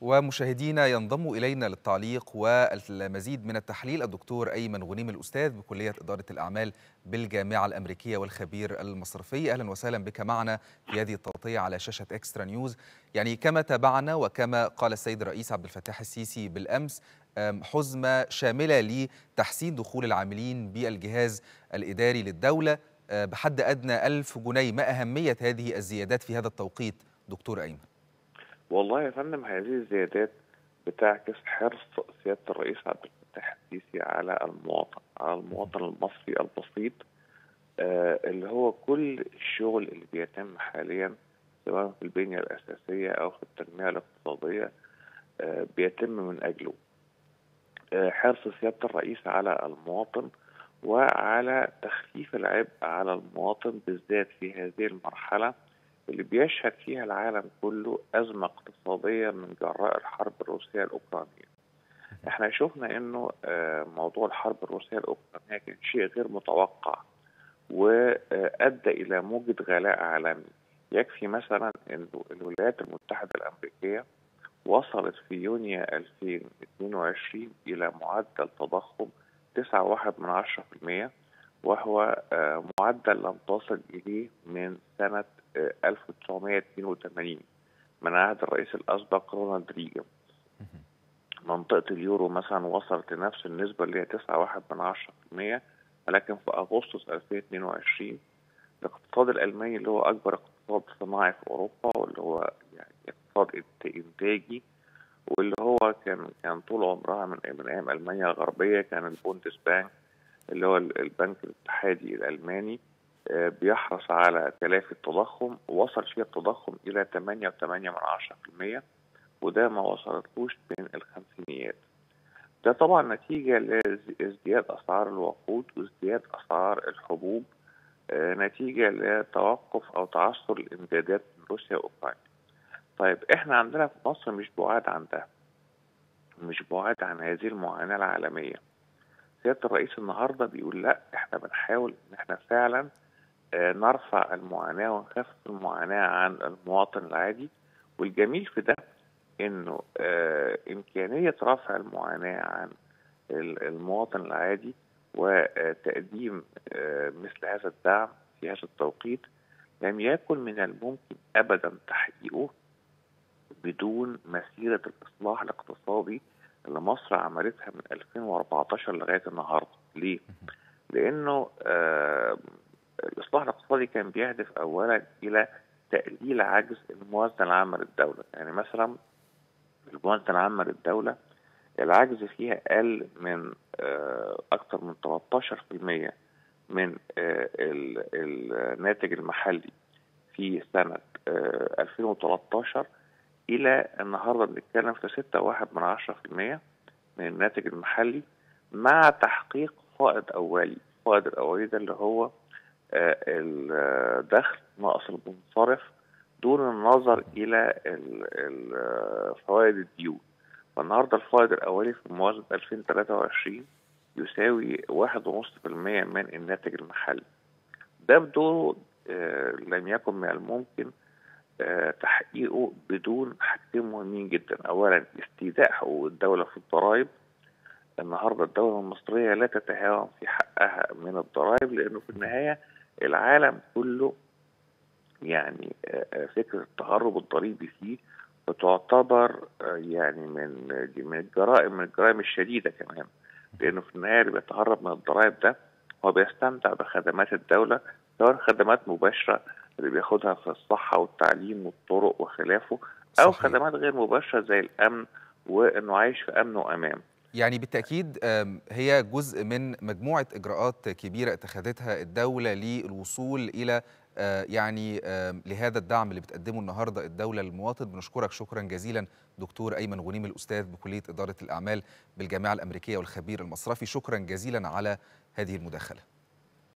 ومشاهدينا ينضم إلينا للتعليق والمزيد من التحليل الدكتور أيمن غنيم الأستاذ بكلية إدارة الأعمال بالجامعة الأمريكية والخبير المصرفي أهلا وسهلا بك معنا في هذه التغطية على شاشة إكسترا نيوز يعني كما تابعنا وكما قال السيد الرئيس عبد الفتاح السيسي بالأمس حزمة شاملة لتحسين دخول العاملين بالجهاز الإداري للدولة بحد أدنى ألف جنيه ما أهمية هذه الزيادات في هذا التوقيت دكتور أيمن والله يا فندم هذه الزيادات بتعكس حرص سياده الرئيس عبد الفتاح السيسي على المواطن على المواطن المصري البسيط آه اللي هو كل الشغل اللي بيتم حاليا سواء في البنيه الاساسيه او في التنميه الاقتصاديه آه بيتم من اجله آه حرص سياده الرئيس على المواطن وعلى تخفيف العبء على المواطن بالذات في هذه المرحله اللي بيشهد فيها العالم كله أزمة اقتصادية من جراء الحرب الروسية الأوكرانية احنا شفنا انه موضوع الحرب الروسية الأوكرانية كان شيء غير متوقع وأدى إلى موجة غلاء عالمي يكفي مثلا انه الولايات المتحدة الأمريكية وصلت في يونيو 2022 إلى معدل تضخم 9.1 من 10% وهو معدل لم تصل إليه من سنة 1982 من عهد الرئيس الأسبق رونالد ريجن منطقة اليورو مثلا وصلت لنفس النسبة اللي هي 9.1 من 10% ولكن في أغسطس 2022 الاقتصاد الألماني اللي هو أكبر اقتصاد صناعي في أوروبا واللي هو يعني اقتصاد إنتاجي واللي هو كان كان طول عمرها من من أيام ألمانيا الغربية كان البوندس بانك اللي هو البنك الاتحادي الألماني بيحرص على تلافي التضخم ووصل فيها التضخم إلى 8.8% وده ما وصلتلوش بين الخمسينيات ده طبعا نتيجة لازدياد أسعار الوقود وازدياد أسعار الحبوب نتيجة لتوقف أو تعثر الإمدادات من روسيا وأوكرانيا طيب إحنا عندنا في مصر مش بعاد عن ده مش بعاد عن هذه المعاناة العالمية سيادة الرئيس النهاردة بيقول لا إحنا بنحاول إن إحنا فعلا نرفع المعاناة ونخفف المعاناة عن المواطن العادي والجميل في ده انه آه امكانية رفع المعاناة عن المواطن العادي وتقديم آه مثل هذا الدعم في هذا التوقيت لم يكن من الممكن ابدا تحقيقه بدون مسيرة الاصلاح الاقتصادي اللي مصر عملتها من 2014 لغاية النهاردة ليه؟ لانه آه الاصلاح الاقتصادي كان بيهدف اولا الى تقليل عجز الموازنه العامه للدوله، يعني مثلا الموازنه العامه للدوله العجز فيها قل من اكثر من 13% من الناتج المحلي في سنه 2013 الى النهارده بنتكلم في 6.1 من 10% من الناتج المحلي مع تحقيق فائض اولي، الفائض الاولي ده اللي هو الدخل ناقص المنصرف دون النظر الى فوائد الديون فالنهارده الفائض الاولي في موازنه 2023 يساوي 1.5% من الناتج المحلي ده بدوره لم يكن من الممكن تحقيقه بدون حاجتين مهمين جدا اولا استيداء حقوق الدوله في الضرائب النهارده الدوله المصريه لا تتهاون في حقها من الضرائب لانه في النهايه العالم كله يعني فكرة التهرب الضريبي فيه بتعتبر يعني من من الجرائم من الجرائم الشديدة كمان لأنه في النهاية اللي بيتهرب من الضرائب ده هو بيستمتع بخدمات الدولة سواء خدمات مباشرة اللي بياخدها في الصحة والتعليم والطرق وخلافه أو صحيح. خدمات غير مباشرة زي الأمن وإنه عايش في أمن وأمان يعني بالتأكيد هي جزء من مجموعة إجراءات كبيرة اتخذتها الدولة للوصول إلى يعني لهذا الدعم اللي بتقدمه النهاردة الدولة للمواطن بنشكرك شكرا جزيلا دكتور أيمن غنيم الأستاذ بكلية إدارة الأعمال بالجامعة الأمريكية والخبير المصرفي شكرا جزيلا على هذه المداخلة